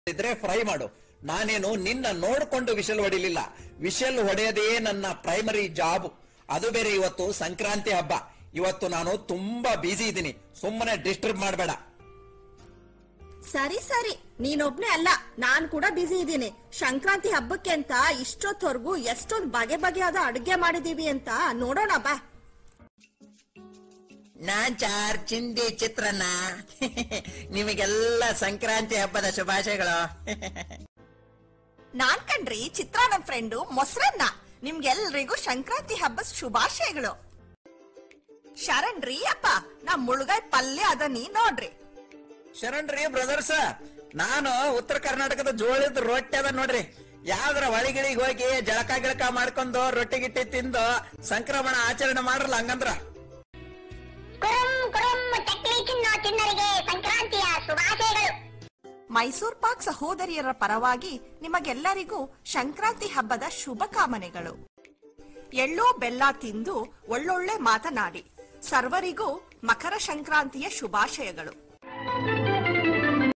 ಇದ್ರೆ ಫ್ರೈ ಮಾಡು ನಾನೇನು ನಿನ್ನ ನೋಡ್ಕೊಂಡು ವಿಷಲ್ ಹೊಡಿಲಿಲ್ಲ ವಿಷಲ್ ಹೊಡೆಯದೇ ನನ್ನ ಪ್ರೈಮರಿ ಜಾಬ್ ಅದು ಬೇರೆ ಇವತ್ತು ಸಂಕ್ರಾಂತಿ ಹಬ್ಬ ಇವತ್ತು ನಾನು ತುಂಬಾ ಬ್ಯುಸಿ ಇದ್ದೀನಿ ಸುಮ್ಮನೆ ಡಿಸ್ಟರ್ಬ್ ಮಾಡಬೇಡ ಸರಿ ಸರಿ ನೀನೊಬ್ನೇ ಅಲ್ಲ ನಾನ್ ಕೂಡ ಬಿಸಿ ಇದ್ದೀನಿ ಸಂಕ್ರಾಂತಿ ಹಬ್ಬಕ್ಕೆ ಅಂತ ಇಷ್ಟೊತ್ತವರೆಗೂ ಎಷ್ಟೊಂದ್ ಬಗೆ ಬಗೆಯಾದ ಅಡುಗೆ ಮಾಡಿದೀವಿ ಅಂತ ನೋಡೋಣ ಬಾ ನಾನ್ ಚಾರ್ ಚಿಂದಿ ಚಿತ್ರನ್ನ ನಿಮಗೆಲ್ಲ ಸಂಕ್ರಾಂತಿ ಹಬ್ಬದ ಶುಭಾಶಯಗಳು ನಾನ್ ಕಣ್ರಿ ಚಿತ್ರಾ ನನ್ ಫ್ರೆಂಡು ಮೊಸರನ್ನ ನಿಮ್ಗೆಲ್ರಿಗೂ ಸಂಕ್ರಾಂತಿ ಹಬ್ಬದ ಶುಭಾಶಯಗಳು ಶರಣ್ ರೀ ಅಪ್ಪ ನಾ ಮುಳುಗಾಯ್ ಪಲ್ಯ ಅದ ನೀ ನೋಡ್ರಿ ಶರಣ್ರಿ ಬ್ರದರ್ಸ್ ನಾನು ಉತ್ತರ ಕರ್ನಾಟಕದ ಜೋಳದ ರೊಟ್ಟಿ ಅದ ನೋಡ್ರಿ ಯಾವ್ದ್ರ ಹೊಳಿಗಿಳಿಗೆ ಹೋಗಿ ಜಳಕ ಗಿಳಕ ಮಾಡ್ಕೊಂಡು ರೊಟ್ಟಿ ಗಿಟ್ಟಿ ತಿಂದು ಸಂಕ್ರಮಣ ಆಚರಣೆ ಮಾಡ್ರಲ್ಲ ಹಂಗಂದ್ರ ಕುರುಂ ಕುರುಂ ಚಕ್ಲಿ ತಿನ್ನೋ ತಿನ್ನರಿಗೆ ಸಂಕ್ರಾಂತಿಯ ಶುಭಾಶಯಗಳು ಮೈಸೂರ್ ಪಾಕ್ ಸಹೋದರಿಯರ ಪರವಾಗಿ ನಿಮಗೆಲ್ಲರಿಗೂ ಸಂಕ್ರಾಂತಿ ಹಬ್ಬದ ಶುಭ ಕಾಮನೆಗಳು ಎಳ್ಳೋ ಬೆಲ್ಲ ತಿಂದು ಒಳ್ಳೊಳ್ಳೆ ಮಾತನಾಡಿ ಸರ್ವರಿಗೂ ಮಕರ ಸಂಕ್ರಾಂತಿಯ ಶುಭಾಶಯಗಳು